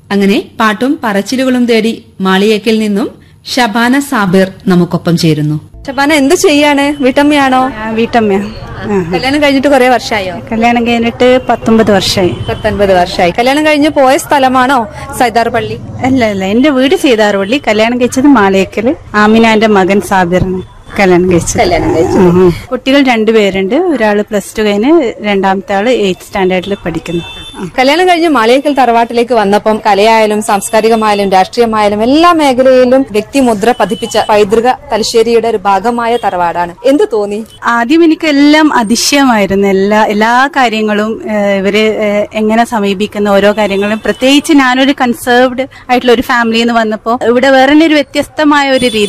അങ്ങനെ പാട്ടും പറച്ചിലുകളും തേടി മാളിയേക്കിൽ നിന്നും ഷബാന സാബിർ നമുക്കൊപ്പം ചേരുന്നു ഷബാന എന്ത് ചെയ്യാണ് വീട്ടമ്മയാണോ ആ, വീട്ടമ്മ ആ. കല്യാണം കഴിഞ്ഞിട്ട് കുറെ വർഷമായോ കല്യാണം കഴിഞ്ഞിട്ട് പത്തൊമ്പത് വർഷമായി പത്തൊൻപത് വർഷമായി കല്യാണം കഴിഞ്ഞ് പോയ സ്ഥലമാണോ സൈദാർ പള്ളി അല്ല അല്ല എന്റെ വീട് സീതാർവള്ളി കല്യാണം കഴിച്ചത് മാളേക്കല് ആമിനാന്റെ മകൻ സാബിറാണ് കല്യാണം കഴിച്ചത് കല്യാണം കഴിച്ചു ഉം, ഉം. കുട്ടികൾ രണ്ടുപേരുണ്ട് ഒരാള് പ്ലസ് ടു കഴിഞ്ഞ് രണ്ടാമത്തെ ആള് എയ്ത്ത് സ്റ്റാൻഡേർഡിൽ പഠിക്കുന്നു ആ. കല്യാണം കഴിഞ്ഞ് മാളിയേക്കൽ തറവാട്ടിലേക്ക് വന്നപ്പം കലയായാലും സാംസ്കാരികമായാലും രാഷ്ട്രീയമായാലും എല്ലാ മേഖലയിലും വ്യക്തിമുദ്ര പതിപ്പിച്ച പൈതൃക തലശ്ശേരിയുടെ ഒരു ഭാഗമായ തറവാടാണ് എന്ത് തോന്നി ആദ്യം എനിക്ക് എല്ലാം അതിശയമായിരുന്നു എല്ലാ എല്ലാ കാര്യങ്ങളും ഏഹ്, ഇവര് ഏഹ്, എങ്ങനെ സമീപിക്കുന്ന ഓരോ കാര്യങ്ങളും പ്രത്യേകിച്ച് ഞാനൊരു കൺസേർവ്ഡ് ആയിട്ടുള്ള ഒരു ഫാമിലിയിൽ നിന്ന് വന്നപ്പോൾ ഇവിടെ വേറെ ഒരു വ്യത്യസ്തമായ ഒരു രീതി